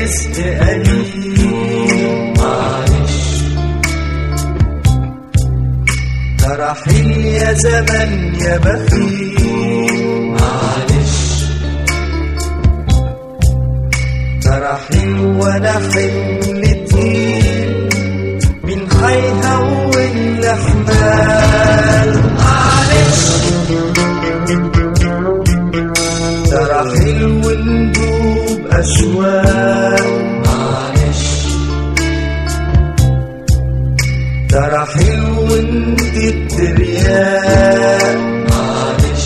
رزق قليل معلش ده رحيل يا زمن يا بخيل معلش ده رحيل وانا حمل تقيل مين هيهون الاحمال معلش ده رحيل وندوب اشواق معلش ده رحيل وانت الترياق معلش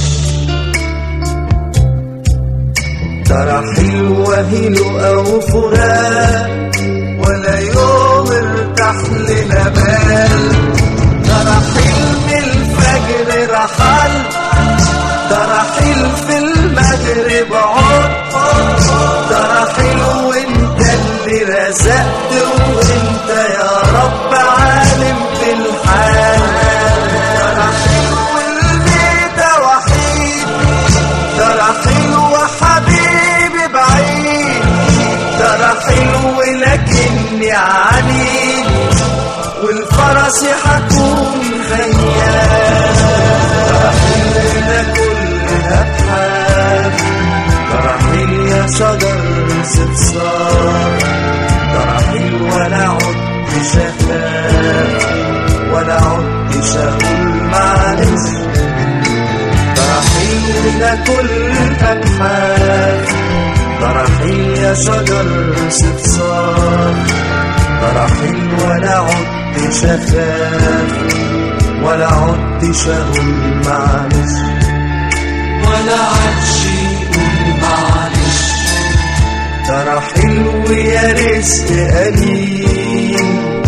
ده رحيل وهيل او فراق ولا يوم ارتاح لنا بال ده رحيل من الفجر رحل ده رحيل في المغرب عد ده رحيل وانت اللي رزقت وانت يا رب عالم في الحال ده رحيل والبيت وحيد ده رحيل وحبيبي بعيد ده رحيل ولكني عنيد والفرس حكون خيال ده رحيل ده كلها بحال ده رحيل يا شجر سبصار ده رحيل ولا عدت شفاف ولا عدت شاقول معلش ده رحيل ده كلها بحال ده رحيل يا شجر سبصار ده رحيل ولا عدت شفاف ولا عدت شاقول معلش ولا عادش يقول معلش ده رحيل ويا رزق قليل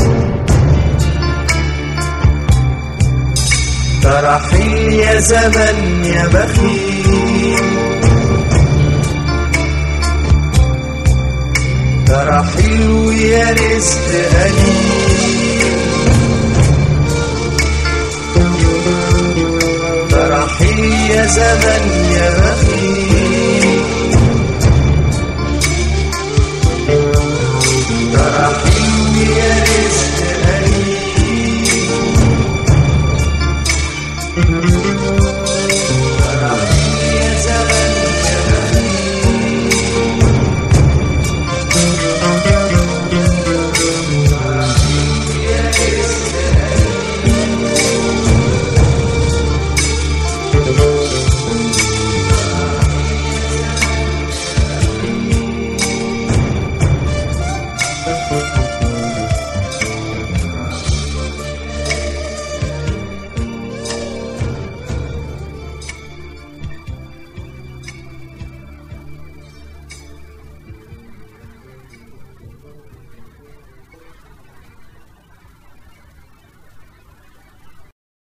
ده رحيل يا زمن يا بخيل ده رحيل ويا رزق قليل ده رحيل يا زمن يا بخيل